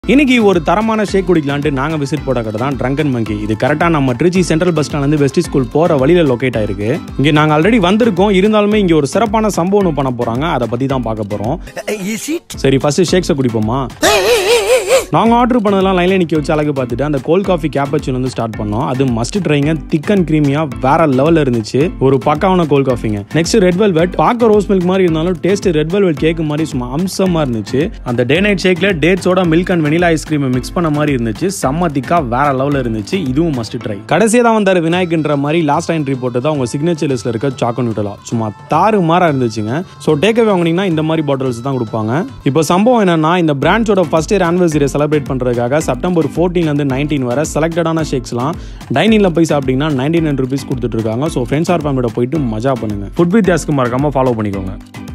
இன்னைக்கு ஒரு தரமான ஷேக் குடிக்கலான்ட்டு நாங்கள் விசிட் போட கடை தான் ட்ரங்கன் மங்கி இது கரெக்டாக நம்ம திருச்சி சென்ட்ரல் பஸ் ஸ்டாண்ட்லேருந்து வெஸ்ட் ஸ்கூல் போகிற வழியில் லொக்கேட் ஆயிருக்கு இங்கே நாங்கள் ஆல்ரெடி வந்திருக்கோம் இருந்தாலுமே இங்கே ஒரு சிறப்பான சம்பவம் ஒன்று பண்ண போகிறாங்க அதை பற்றி தான் பார்க்க போகிறோம் Is it? சரி ஃபர்ஸ்ட் ஷேக்ஸை குடிப்போமா நாங்கள் ஆர்டர் பண்ணதெல்லாம் லைனில் நிற்க வச்சு அழகு பார்த்துட்டு அந்த கோல்ட் காஃபி கேப்பச்சின் வந்து ஸ்டார்ட் பண்ணோம் அது மஸ்ட் ட்ரைங்க திக் அண்ட் க்ரீமியாக வேற லெவலில் இருந்துச்சு ஒரு பக்காவான கோல்ட் காஃபிங்க நெக்ஸ்ட் ரெட் வெல்வெட் பார்க்க ரோஸ் மில்க் மாதிரி இருந்தாலும் டேஸ்ட் ரெட் வெல்வெட் கேக் மாதிரி சும்மா அம்சமாக இருந்துச்சு அந்த டே நைட் ஷேக்கில் டேட்ஸோட மில்க் அண்ட் வெனிலா ஐஸ்கிரீமை மிக்ஸ் பண்ண மாதிரி இருந்துச்சு செம்ம திக்கா வேற லெவலில் இருந்துச்சு இதுவும் மஸ்ட் ட்ரை கடைசியாக தான் வந்தார் விநாயக்ன்ற மாதிரி லாஸ்ட் என்ட்ரி போட்டு தான் உங்க சிக்னேச்சர் லிஸ்ட்டில் இருக்க சாக்கோ நியூட்டலா சும்மா தாறு மாறா இருந்துச்சுங்க ஸோ டேக் அவே வாங்கினீங்கன்னா இந்த மாதிரி பாட்டில்ஸ் தான் கொடுப்பாங்க இப்போ சம்பவம் என்னன்னா இந்த பிராண்ட்ஸோட ஃபர்ஸ்ட் இயர் ஆனிவர்சரியை செலிப்ரேட் பண்ணுறதுக்காக செப்டம்பர் ஃபோர்டீன்லேருந்து நைன்டீன் வரை செலக்டடான ஷேக்ஸ்லாம் டைனிங்கில் போய் சாப்பிட்டீங்கன்னா நைன்டி நைன் ருபீஸ் கொடுத்துட்டு இருக்காங்க ஸோ ஃப்ரெண்ட்ஸ் ஆர் ஃபேமிலியோட போயிட்டு மஜா பண்ணுங்க ஃபுட் வித்தியாஸ்க்கு மறக்காம ஃபாலோ பண்ணிக்கோங்க